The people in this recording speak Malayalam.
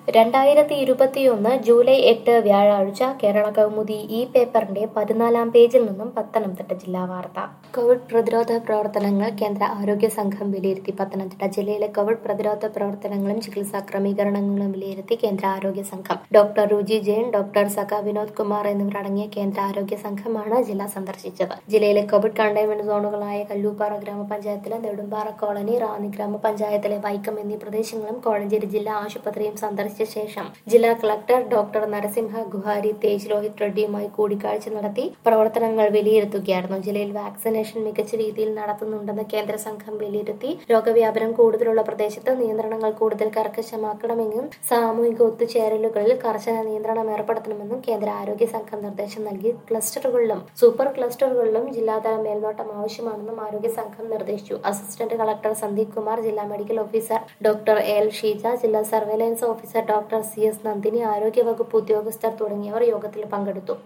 രണ്ടായിരത്തി ഇരുപത്തിയൊന്ന് ജൂലൈ എട്ട് വ്യാഴാഴ്ച കേരള കൗമുദി ഈ പേപ്പറിന്റെ പതിനാലാം പേജിൽ നിന്നും പത്തനംതിട്ട ജില്ലാ വാർത്ത കോവിഡ് പ്രതിരോധ പ്രവർത്തനങ്ങൾ കേന്ദ്ര ആരോഗ്യ സംഘം വിലയിരുത്തി പത്തനംതിട്ട ജില്ലയിലെ കോവിഡ് പ്രതിരോധ പ്രവർത്തനങ്ങളും ചികിത്സാ ക്രമീകരണങ്ങളും വിലയിരുത്തി കേന്ദ്ര ആരോഗ്യ സംഘം ഡോക്ടർ രുചി ജെയിൻ ഡോക്ടർ സഖ വിനോദ് കുമാർ എന്നിവരടങ്ങിയ കേന്ദ്ര ആരോഗ്യ സംഘമാണ് ജില്ല സന്ദർശിച്ചത് ജില്ലയിലെ കോവിഡ് കണ്ടെയ്ൻമെന്റ് സോണുകളായ കല്ലൂപ്പാറ ഗ്രാമപഞ്ചായത്തിലെ നെടുമ്പാറ കോളനി റാന്നി ഗ്രാമപഞ്ചായത്തിലെ വൈക്കം എന്നീ പ്രദേശങ്ങളും കോഴഞ്ചേരി ജില്ലാ ആശുപത്രിയും സന്ദർശിച്ച ശേഷം ജില്ലാ കളക്ടർ ഡോക്ടർ നരസിംഹ ഗുഹാരി തേജ് ലോഹിത് റെഡ്ഡിയുമായി കൂടിക്കാഴ്ച നടത്തി പ്രവർത്തനങ്ങൾ വിലയിരുത്തുകയായിരുന്നു ജില്ലയിൽ വാക്സിനേഷൻ മികച്ച രീതിയിൽ നടത്തുന്നുണ്ടെന്ന് കേന്ദ്ര സംഘം വിലയിരുത്തി രോഗവ്യാപനം കൂടുതലുള്ള പ്രദേശത്ത് നിയന്ത്രണങ്ങൾ കൂടുതൽ കർക്കശമാക്കണമെന്നും സാമൂഹിക ഒത്തുചേരലുകളിൽ കർശന നിയന്ത്രണം ഏർപ്പെടുത്തണമെന്നും കേന്ദ്ര ആരോഗ്യ സംഘം നിർദ്ദേശം നൽകി ക്ലസ്റ്ററുകളിലും സൂപ്പർ ക്ലസ്റ്ററുകളിലും ജില്ലാതല മേൽനോട്ടം ആവശ്യമാണെന്നും ആരോഗ്യ സംഘം നിർദ്ദേശിച്ചു അസിസ്റ്റന്റ് കളക്ടർ സന്ദീപ് കുമാർ ജില്ലാ medical officer doctor L Sheeja ജില്ലാ surveillance officer doctor C S Nandini ആരോഗ്യവകുപ്പ് ഉദ്യോഗസ്ഥർ തുടങ്ങിയവർ യോഗത്തിൽ പങ്കെടുത്തു